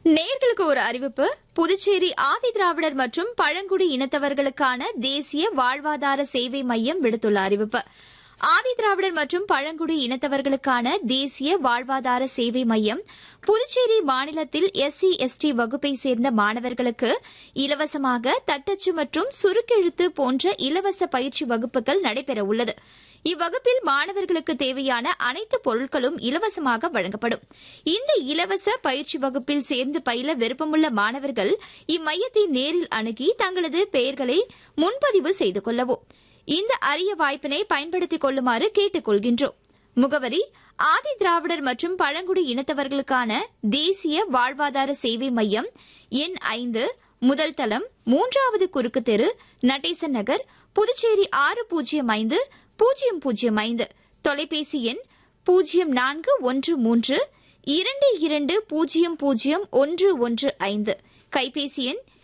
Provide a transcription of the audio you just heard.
நேர்களுக்கு ஒரு அறிவிப்பு புதுச்சேரி ஆதி திராவிடர் மற்றும் பழங்குடி இனத்தவர்களுக்கான தேசிய வாழ்வாதார சேவை மையம் விடுத்துள்ள அறிவிப்பு ஆதி திராவிடர் மற்றும் பழங்குடி இனத்தவர்களுக்கான தேசிய வாழ்வாதார சேவை மையம் புதுச்சேரி மாநிலத்தில் எஸ்சி எஸ்டி வகுப்பை சேர்ந்த மாணவர்களுக்கு இலவசமாக தட்டச்சு மற்றும் சுருக்கெழுத்து போன்ற இலவச பயிற்சி வகுப்புகள் நடைபெறவுள்ளது இவ்வகுப்பில் மாணவர்களுக்கு தேவையான அனைத்து பொருட்களும் இலவசமாக வழங்கப்படும் இந்த இலவச பயிற்சி வகுப்பில் சேர்ந்து பயில விருப்பமுள்ள மாணவர்கள் இம்மையத்தை நேரில் அணுகி தங்களது பெயர்களை முன்பதிவு செய்து கொள்ளவும் இந்த அரிய வாய்ப்பினை பயன்படுத்திக் கொள்ளுமாறு கேட்டுக் கொள்கின்றோம் முகவரி ஆதி திராவிடர் மற்றும் பழங்குடி இனத்தவர்களுக்கான தேசிய வாழ்வாதார சேவை மையம் எண் ஐந்து முதல் தளம் மூன்றாவது குறுக்கு தெரு நடேசன் நகர் புதுச்சேரி ஆறு பூஜ்ஜியம் ஐந்து பூஜ்ஜியம் பூஜ்ஜியம் ஐந்து தொலைபேசி எண் பூஜ்ஜியம் நான்கு ஒன்று மூன்று இரண்டு இரண்டு பூஜ்ஜியம் பூஜ்ஜியம் ஒன்று ஒன்று ஐந்து கைபேசி எண்